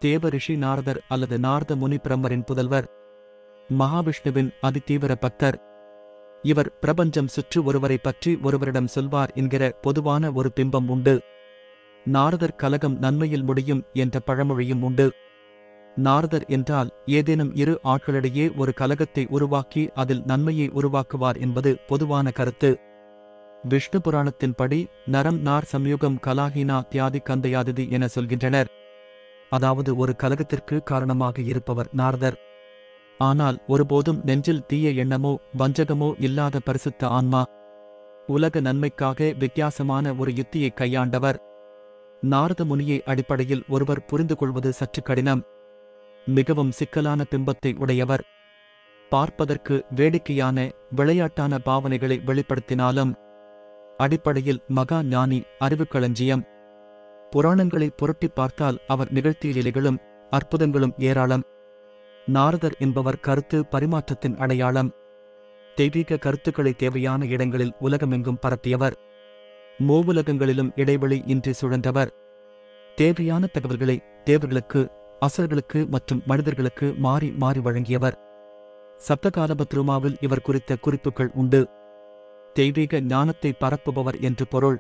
தேவ ரிஷி நாரதர் அல்லது நாரத முனி பிரம்மரின் புதல்வர் மகாவிஷ்ணுவின் அதிதீவிர பக்தர் இவர் பிரபஞ்சம் சுற்று ஒருவரை பற்றி ஒருவரிடம் சொல்வார் என்கிற பொதுவான ஒரு பிம்பம் உண்டு நாரதர் கலகம் நன்மையில் முடியும் என்ற பழமொழியும் உண்டு நாரதர் என்றால் ஏதேனும் இரு ஆட்களிடையே ஒரு கலகத்தை உருவாக்கி அதில் நன்மையை உருவாக்குவார் என்பது பொதுவான கருத்து விஷ்ணு புராணத்தின்படி நரம் நார் சம்யுகம் கலாஹினா தியாதி கந்தையாதிதி என சொல்கின்றனர் அதாவது ஒரு கலகத்திற்கு காரணமாக இருப்பவர் நாரதர் ஆனால் ஒருபோதும் நெஞ்சில் தீய எண்ணமோ வஞ்சகமோ இல்லாத பரிசுத்த ஆன்மா உலக நன்மைக்காக வித்தியாசமான ஒரு யுத்தியை கையாண்டவர் நாரத முனியை அடிப்படையில் ஒருவர் புரிந்து கொள்வது சற்று கடினம் மிகவும் சிக்கலான பிம்பத்தை உடையவர் பார்ப்பதற்கு வேடிக்கையான விளையாட்டான பாவனைகளை வெளிப்படுத்தினாலும் அடிப்படையில் மகா ஞானி அறிவுக்களஞ்சியம் புராணங்களை புரட்டிப் பார்த்தால் அவர் நிகழ்த்திய லீலைகளும் அற்புதங்களும் ஏராளம் நாரதர் என்பவர் கருத்து பரிமாற்றத்தின் அடையாளம் தெய்வீக கருத்துக்களை தேவையான இடங்களில் உலகமெங்கும் பரப்பியவர் மூவுலகங்களிலும் இடைவெளி இன்றி சுழன்றவர் தேவையான தகவல்களை தேவர்களுக்கு அசர்களுக்கு மற்றும் மனிதர்களுக்கு மாறி மாறி வழங்கியவர் சப்தகாலபத்ருமாவில் இவர் குறித்த குறிப்புகள் உண்டு தெய்வீக ஞானத்தை பரப்புபவர் என்று பொருள்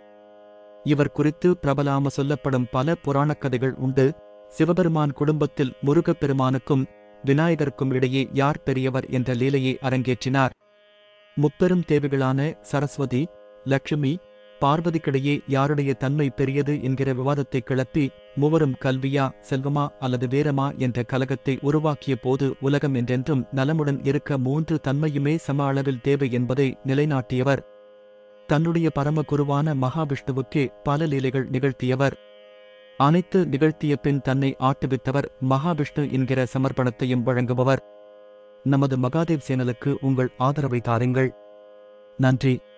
இவர் குறித்து பிரபலாம சொல்லப்படும் பல புராணக் கதைகள் உண்டு சிவபெருமான் குடும்பத்தில் முருகப்பெருமானுக்கும் விநாயகருக்கும் இடையே யார் பெரியவர் என்ற லீலையை அரங்கேற்றினார் முப்பெரும் தேவிகளான சரஸ்வதி லட்சுமி பார்வதிக்கிடையே யாருடைய தன்மை பெரியது என்கிற விவாதத்தை கிளப்பி மூவரும் கல்வியா செல்வமா அல்லது வீரமா என்ற கலகத்தை உருவாக்கிய போது உலகம் என்றென்றும் நலமுடன் இருக்க மூன்று தன்மையுமே சம அளவில் தேவை என்பதை நிலைநாட்டியவர் தன்னுடைய பரம குருவான மகாவிஷ்ணுவுக்கே பல லீலைகள் நிகழ்த்தியவர் அனைத்து நிகழ்த்திய பின் தன்னை ஆட்டுவித்தவர் மகாவிஷ்ணு என்கிற சமர்ப்பணத்தையும் வழங்குபவர் நமது மகாதேவ் சேனலுக்கு உங்கள் ஆதரவை தாருங்கள் நன்றி